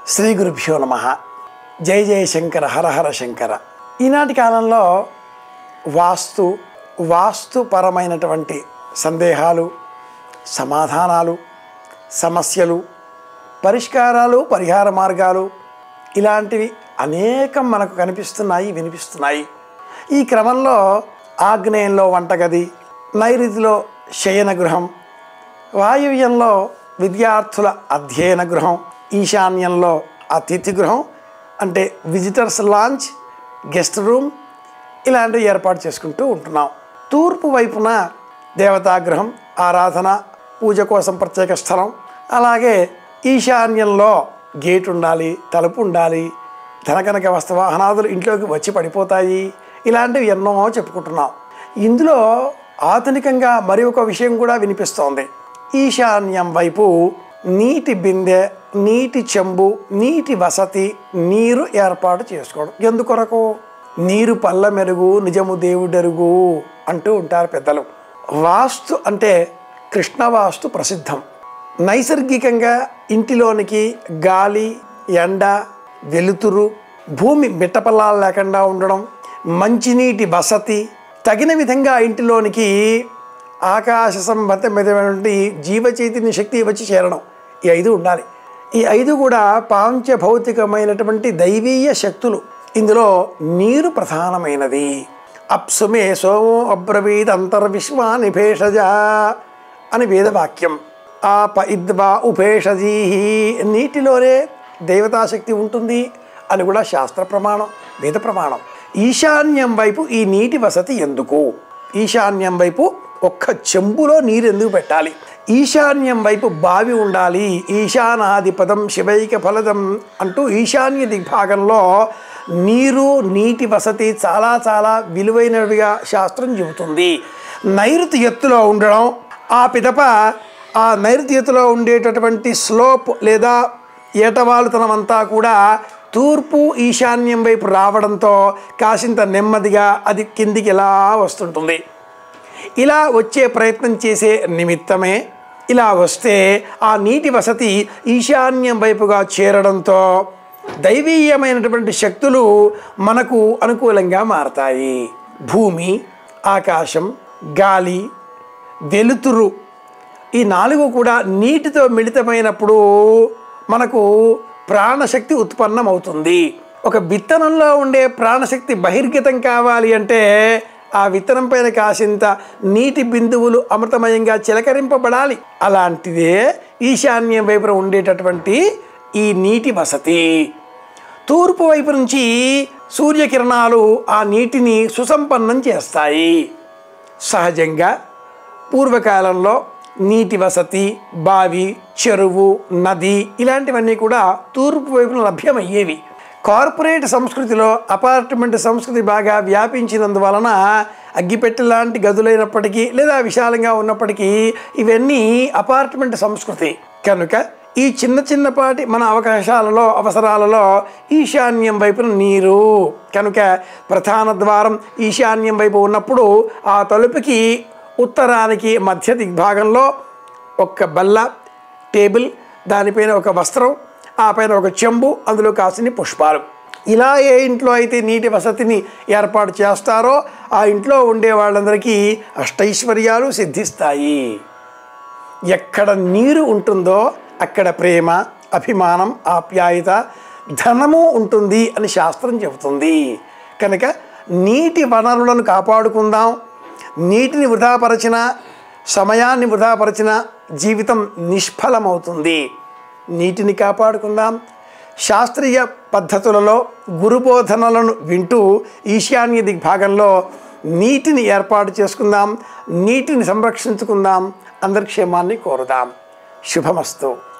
శ్రీ గురుభ్యో నమ జై జయ శంకర హర హర శంకర ఈనాటి కాలంలో వాస్తు వాస్తుపరమైనటువంటి సందేహాలు సమాధానాలు సమస్యలు పరిష్కారాలు పరిహార మార్గాలు ఇలాంటివి అనేకం మనకు కనిపిస్తున్నాయి వినిపిస్తున్నాయి ఈ క్రమంలో ఆగ్నేయంలో వంటగది నైరుతిలో శయన గృహం వాయువ్యంలో విద్యార్థుల అధ్యయన గృహం ఈశాన్యంలో అతిథి గృహం అంటే విజిటర్స్ లాంచ్ గెస్ట్ రూమ్ ఇలాంటివి ఏర్పాటు చేసుకుంటూ ఉంటున్నాం తూర్పు వైపున దేవతాగృహం ఆరాధన పూజ కోసం ప్రత్యేక స్థలం అలాగే ఈశాన్యంలో గేట్ ఉండాలి తలుపు ఉండాలి ధనకనక వస్త వాహనాదులు ఇంట్లోకి వచ్చి పడిపోతాయి ఇలాంటివి ఎన్నో చెప్పుకుంటున్నాం ఇందులో ఆధునికంగా మరి ఒక విషయం కూడా వినిపిస్తోంది ఈశాన్యం వైపు నీటి బిందె నీటి చెంబు నీటి వసతి నీరు ఏర్పాటు చేసుకోవడం ఎందుకొరకు నీరు పల్ల మెరుగు నిజము దేవుడెరుగు అంటూ ఉంటారు పెద్దలు వాస్తు అంటే కృష్ణ వాస్తు ప్రసిద్ధం నైసర్గికంగా ఇంటిలోనికి గాలి ఎండ వెలుతురు భూమి మిట్టపల్లాలు లేకుండా ఉండడం మంచినీటి వసతి తగిన విధంగా ఇంటిలోనికి ఆకాశ సంబంధమైనటువంటి జీవచైతన్య శక్తి వచ్చి చేరడం ఈ ఐదు ఉండాలి ఈ ఐదు కూడా పాంచభౌతికమైనటువంటి దైవీయ శక్తులు ఇందులో నీరు ప్రధానమైనది అప్సుమే సోమో అబ్రవీద్ అంతర్విశ్వాని భేషజ అని వేదవాక్యం ఆ పయిద్వా ఉపేషజీ నీటిలోనే దేవతాశక్తి ఉంటుంది అని కూడా శాస్త్ర ప్రమాణం వేద ప్రమాణం ఈశాన్యం వైపు ఈ నీటి వసతి ఎందుకు ఈశాన్యం వైపు ఒక్క చెంబులో నీరు ఎందుకు పెట్టాలి ఈశాన్యం వైపు బావి ఉండాలి ఈశానాధిపదం శివైక ఫలదం అంటూ ఈశాన్య దిగ్భాగంలో నీరు నీటి వసతి చాలా చాలా విలువైనవిగా శాస్త్రం చెబుతుంది నైరుతి ఎత్తులో ఉండడం ఆ పిదప ఆ నైరుతి ఎత్తులో ఉండేటటువంటి స్లోప్ లేదా ఏటవాలుతనమంతా కూడా తూర్పు ఈశాన్యం వైపు రావడంతో కాసింత నెమ్మదిగా అది కిందికి ఇలా వస్తుంటుంది ఇలా వచ్చే ప్రయత్నం చేసే నిమిత్తమే ఇలా వస్తే ఆ నీటి వసతి ఈశాన్యం వైపుగా చేరడంతో దైవీయమైనటువంటి శక్తులు మనకు అనుకూలంగా మారతాయి భూమి ఆకాశం గాలి వెలుతురు ఈ నాలుగు కూడా నీటితో మిళితమైనప్పుడు మనకు ప్రాణశక్తి ఉత్పన్నమవుతుంది ఒక విత్తనంలో ఉండే ప్రాణశక్తి బహిర్గతం కావాలి అంటే ఆ విత్తనం పైన కాసింత నీటి బిందువులు అమృతమయంగా చిలకరింపబడాలి అలాంటిదే ఈశాన్యం వైపున ఉండేటటువంటి ఈ నీటి వసతి తూర్పు వైపు నుంచి సూర్యకిరణాలు ఆ నీటిని సుసంపన్నం చేస్తాయి సహజంగా పూర్వకాలంలో నీటి వసతి బావి చెరువు నది ఇలాంటివన్నీ కూడా తూర్పు వైపున లభ్యమయ్యేవి కార్పొరేట్ సంస్కృతిలో అపార్ట్మెంట్ సంస్కృతి బాగా వ్యాపించినందువలన అగ్గిపెట్టె లాంటి గదులైనప్పటికీ లేదా విశాలంగా ఉన్నప్పటికీ ఇవన్నీ అపార్ట్మెంట్ సంస్కృతి కనుక ఈ చిన్న చిన్నపాటి మన అవకాశాలలో అవసరాలలో ఈశాన్యం వైపున నీరు కనుక ప్రధాన ద్వారం ఈశాన్యం వైపు ఉన్నప్పుడు ఆ తలుపుకి ఉత్తరానికి మధ్య దిగ్భాగంలో ఒక బల్ల టేబుల్ దానిపైన ఒక వస్త్రం ఆ పైన ఒక చెంబు అందులో కాసిన పుష్పాలు ఇలా ఏ ఇంట్లో అయితే నీటి వసతిని ఏర్పాటు చేస్తారో ఆ ఇంట్లో ఉండే వాళ్ళందరికీ అష్టైశ్వర్యాలు సిద్ధిస్తాయి ఎక్కడ నీరు ఉంటుందో అక్కడ ప్రేమ అభిమానం ఆప్యాయత ధనము ఉంటుంది అని శాస్త్రం చెబుతుంది కనుక నీటి వనరులను కాపాడుకుందాం నీటిని వృధాపరచిన సమయాన్ని వృధాపరచిన జీవితం నిష్ఫలమవుతుంది నీటిని కాపాడుకుందాం శాస్త్రీయ పద్ధతులలో గురుబోధనలను వింటూ ఈశాన్య దిగ్భాగంలో నీటిని ఏర్పాటు చేసుకుందాం నీటిని సంరక్షించుకుందాం అందరి క్షేమాన్ని కోరుదాం శుభమస్తు